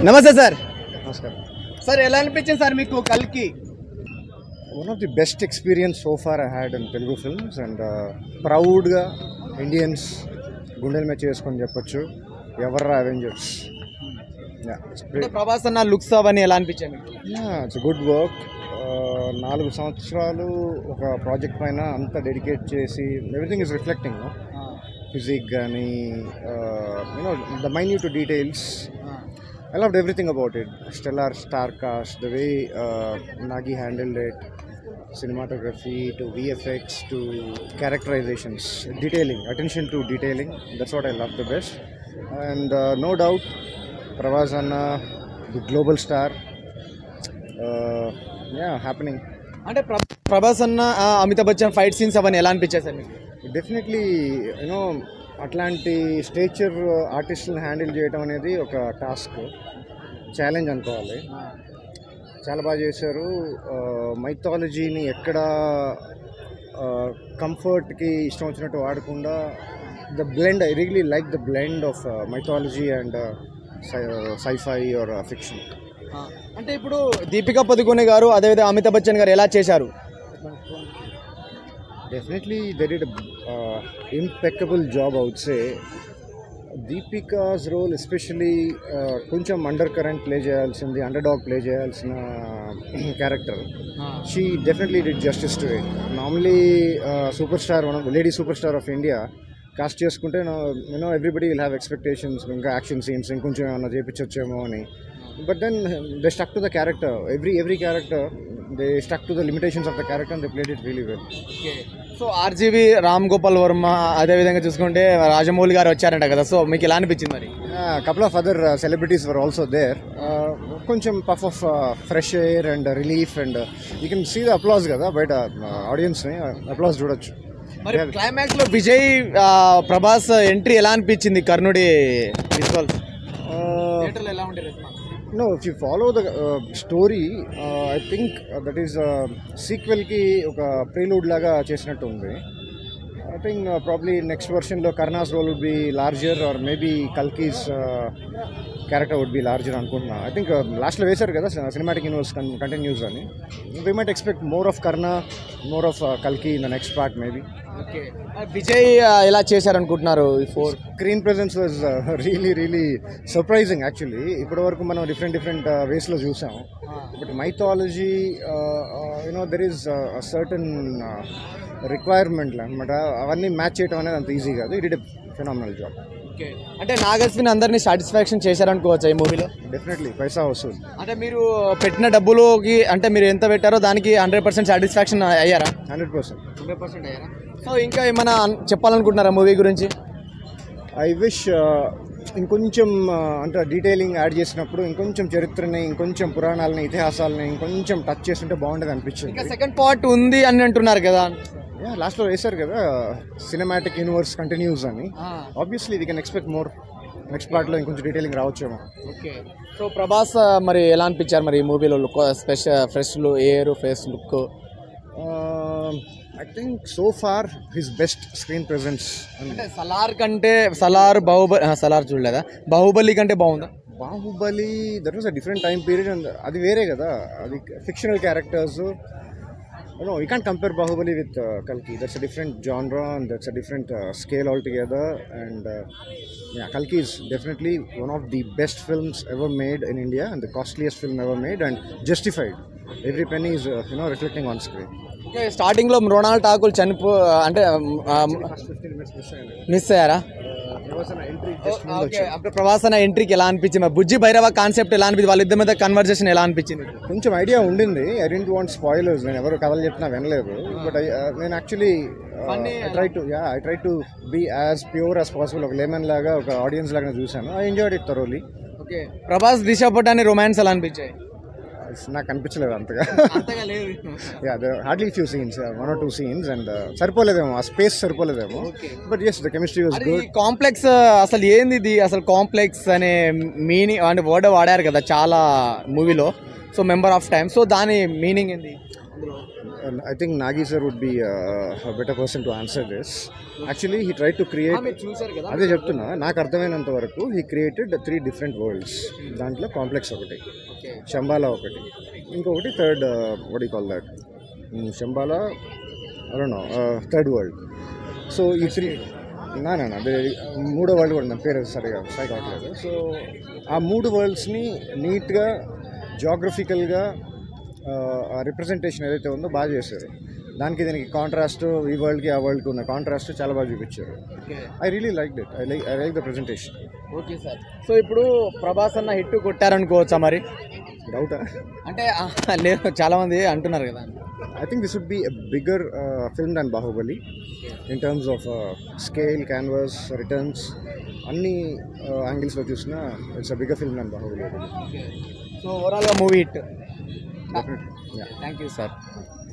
నమస్తే సార్ నమస్కారం సార్ ఎలా అనిపించింది సార్ మీకు కల్కి one of the best experience so far I had in Telugu films and ప్రౌడ్గా ఇండియన్స్ గుండెల మీద చేసుకొని చెప్పొచ్చు ఎవర్రా అవెంజర్స్ అంటే ప్రభాస్ అన్న లుక్స్ అవన్నీ ఎలా అనిపించాయి మీకు ఇట్స్ గుడ్ వర్క్ నాలుగు సంవత్సరాలు ఒక ప్రాజెక్ట్ పైన అంత డెడికేట్ చేసి ఎవ్రీథింగ్ ఇస్ రిఫ్లెక్టింగ్ ఫిజిక్ కానీ you know the minute details I loved everything about it. Stellar star cast, the way uh, Nagi handled it, cinematography to VFX to characterizations, detailing, attention to detailing. That's what I love the best. And uh, no doubt, Pravas Anna, the global star. Uh, yeah, happening. అంటే ప్ర- ప్రభాస్ అన్న ఆ, Amitabh Bachchan fight scenes అవన్నీ ఎలా అనిపించాయి sir మీకు definitely you know అట్లాంటి stature ఆర్టిస్టులను హ్యాండిల్ చేయడం అనేది ఒక టాస్క్ ఛాలెంజ్ అనుకోవాలి చాలా బాగా చేశారు మైథాలజీని ఎక్కడ కంఫర్ట్కి ఇష్టం వచ్చినట్టు వాడకుండా the blend I really like the blend of mythology and scifi or fiction ఆ, అంటే ఇప్పుడు దీపికా పదుకొనే గారు అదేవిధంగా అమితాబ్ బచ్చన్ గారు ఎలా చేశారు definitely there did impeccable job I'd say Deepika's role especially కొంచెం అండర్ కరెంట్ ప్లే చేయాల్సింది అండర్ డాగ్ ప్లే చేయాల్సిన character she definitely did justice to it normally superstar one lady superstar of India cast చేసుకుంటే you know everybody will have expectations ఇంకా action scenes ఇంకొంచెం ఏమన్నా చేయించొచ్చేమో అని but then they stuck to the character every every character they stuck to the limitations of the character and they played it really well so RGV Ram Gopal Varma అదేవిధంగా చూసుకుంటే రాజమౌళి గారు వచ్చారంట కదా సో మీకు ఎలా అనిపించింది మరి couple of other celebrities were also there కొంచెం puff of fresh air and relief and you can see the applause కదా బయట ఆడియన్స్ని అప్లాస్ చూడొచ్చు మరి క్లైమాక్స్ లో విజయ్ ఆ, ప్రభాస్ ఎంట్రీ ఎలా అనిపించింది కర్ణుడి విజువల్ థియేటర్లో ఎలా ఉండే response no if you follow the story I think that is సీక్వెల్కి ఒక ప్రీలూడ్ లాగా చేసినట్టు ఉంది ఐ థింక్ ప్రాబ్లీ నెక్స్ట్ వర్షన్లో Karna's role would be larger or maybe Kalki's character would be larger అనుకుంటున్నా ఐ థింక్ లాస్ట్లో వేశారు కదా సినిమాటిక్ యూనివర్స్ కంటిన్యూస్ అని we might expect more of Karna more of కల్కి in the next part maybe okay Vijay ఆ, ఎలా చేశారనుకుంటున్నారు ఈ four screen presence was really really surprising actually ఇప్పటి వరకు మనం డిఫరెంట్ డిఫరెంట్ వేస్లో చూసాం but mythology you know there is certain requirement అనమాట అవన్నీ మ్యాచ్ చేయడం అనేది అంత ఈజీ కాదు it it phenomenal job okay అంటే నాగస్విన్ అందరినీ సాటిస్ఫాక్షన్ చేశారనుకోవచ్చు ఈ మూవీలో డెఫినెట్లీ పైసా వసూల్ అంటే మీరు పెట్టిన డబ్బులోకి అంటే మీరు ఎంత పెట్టారో దానికి హండ్రెడ్ పర్సెంట్ సాటిస్ఫాక్షన్ అయ్యారా హండ్రెడ్ పర్సెంట్ హండ్రెడ్ పర్సెంట్ అయ్యారా సో ఇంకా ఏమైనా అన్- చెప్పాలనుకుంటున్నారా మూవీ గురించి ఐ విష్ ఇంకొంచెం uh, అంటే డీటెయిలింగ్ యాడ్ చేసినప్పుడు ఇంకొంచెం చరిత్రని ఇంకొంచెం పురాణాలని ఇతిహాసాలని ఇంకొంచెం టచ్ చేస్తుంటే బాగుండేది అనిపించింది ఇంకా సెకండ్ పార్ట్ ఉంది అని అంటున్నారు కదా లాస్ట్లో వేశారు కదా సినిమాటిక్ యూనివర్స్ కంటిన్యూస్ అని obviously we can expect more next పార్ట్లో ఇంకొంచెం డీటెయిలింగ్ రావచ్చేమో ఓకే సో ప్రభాస్ ఆ, మరి ఎలా అనిపించారు మరి ఈ మూవీలో look special fresh air face look I think so far his best screen presence అంటే సలార్ కంటే సలార్ బాహుబలి సలార్ చూడలేదా బాహుబలి కంటే బాగుందా Baahubali that was a different time period and అది వేరే కదా అది fictional characters no you can't compare Baahubali with కల్కి that's a different genre and that's a different scale all together and కల్కి is definitely one of the best films ever made in India and the costliest film ever made and justified every pen is you know reflecting on screen okay స్టార్టింగ్లో మృణాల్ ఠాకూర్ చనిపో అంటే miss అయ్యారా okay అప్పుడు ప్రభాస్ అన్న ఎంట్రీకి ఎలా అనిపించింది మరి బుజ్జి Bhairava concept ఎలా అనిపించింది వాళ్ళిద్దరి మీద కన్వర్జేషన్ ఎలా అనిపించింది కొంచెం ఐడియా ఉండింది ఐ డెంట్ వాంట్ స్పాయిలర్స్ నేను ఎవరు కథలు చెప్పినా వినలేదు బట్ నేను actually I try to yeah I try to be as pure as possible ఒక లెమన్ లాగా ఒక ఆడియన్స్ లాగా చూశాను I enjoyed it thoroughly okay Prabhas Disha Patani romance ఎలా అనిపించాయి నాకు అనిపించలేదు అంతగా అంతగా లేదు yeah hardly few scenes one or two scenes and సరిపోలేదేమో ఆ స్పేస్ సరిపోలేదేమో but yes the chemistry was అది గుడ్ కాంప్లెక్స్ అసలు ఏంది ఇది అసలు కాంప్లెక్స్ అనే మీనింగ్ అంటే వర్డ్ వాడారు కదా చాలా మూవీలో so member of time so దాని మీనింగ్ ఏంది I think Nagi sir would be better person to answer this actually he try to create మీరు చూసారు కదా అదే చెప్తున్నా నాకు అర్థమైనంత వరకు he created three different worlds దాంట్లో కాంప్లెక్స్ ఒకటి ఓకే శంబాలా ఒకటి ఇంకొకటి థర్డ్ వడి కాల్ దాట్ శంబాలా అరుణో థర్డ్ వరల్డ్ సో ఈ త్రీ నా నా నా, అదే మూడో వరల్డ్ కూడా నా పేరు సరిగా సరి కావట్లేదు సో ఆ మూడు వరల్డ్స్ని నీట్గా జాగ్రఫికల్గా ఆ రిప్రజెంటేషన్ ఏదైతే ఉందో బాగా చేశారు దానికి దీనికి కాంట్రాస్ట్ ఈ వరల్డ్కి ఆ వరల్డ్కి ఉన్న కాంట్రాస్ట్ చాలా బాగా చూపించారు okay I really like it I like I like the presentation okay sir so ఇప్పుడు ప్రభాస్ అన్న హిట్ కొట్టారనుకోవచ్చా మరి డౌటా అంటే ఆ, లేదు చాలా మంది అంటున్నారు కదా I think this would be a bigger uh, film than Bahubali in terms of uh, scale, canvas, returns. అన్ని యాంగిల్స్లో చూసినా it's a bigger film than Baahubali so ఓవరాల్గా movie hit definitely thank you sir